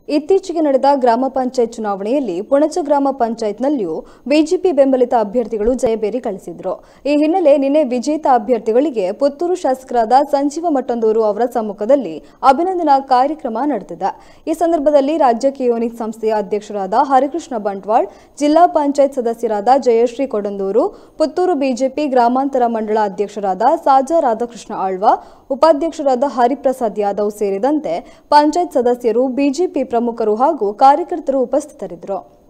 ಇತ್ತೀಚೆಗೆ ನಡೆದ ಗ್ರಾಮ ಪಂಚಾಯತ್ ಚುನಾವಣೆಯಲ್ಲಿ ಪುಣಚ ಗ್ರಾಮ ಪಂಚಾಯತ್ನಲ್ಲಿಯೂ ಬಿಜೆಪಿ ಬೆಂಬಲಿತ ಅಭ್ಯರ್ಥಿಗಳು ಜಯಬೇರಿ ಗಳಿಸಿದ್ರು ಈ ಹಿನ್ನೆಲೆ ನಿನ್ನೆ ವಿಜೇತ ಅಭ್ಯರ್ಥಿಗಳಿಗೆ ಪುತ್ತೂರು ಶಾಸಕರಾದ ಸಂಜೀವ ಮಟ್ಟಂದೂರು ಅವರ ಸಮ್ಮುಖದಲ್ಲಿ ಅಭಿನಂದನಾ ಕಾರ್ಯಕ್ರಮ ನಡೆದಿದೆ ಈ ಸಂದರ್ಭದಲ್ಲಿ ರಾಜ್ಯ ಕಿಯೋನಿಕ್ ಸಂಸ್ಥೆಯ ಅಧ್ಯಕ್ಷರಾದ ಹರಿಕೃಷ್ಣ ಬಂಟ್ವಾಳ್ ಜಿಲ್ಲಾ ಪಂಚಾಯತ್ ಸದಸ್ಯರಾದ ಜಯಶ್ರೀ ಕೊಡಂದೂರು ಪುತ್ತೂರು ಬಿಜೆಪಿ ಗ್ರಾಮಾಂತರ ಮಂಡಳ ಅಧ್ಯಕ್ಷರಾದ ಸಾಜಾ ರಾಧಾಕೃಷ್ಣ ಆಳ್ವ ಉಪಾಧ್ಯಕ್ಷರಾದ ಹರಿಪ್ರಸಾದ್ ಯಾದವ್ ಸೇರಿದಂತೆ ಪಂಚಾಯತ್ ಸದಸ್ಯರು ಬಿಜೆಪಿ ಪ್ರಮುಖರು ಹಾಗೂ ಕಾರ್ಯಕರ್ತರು ಉಪಸ್ಥಿತರಿದ್ದರು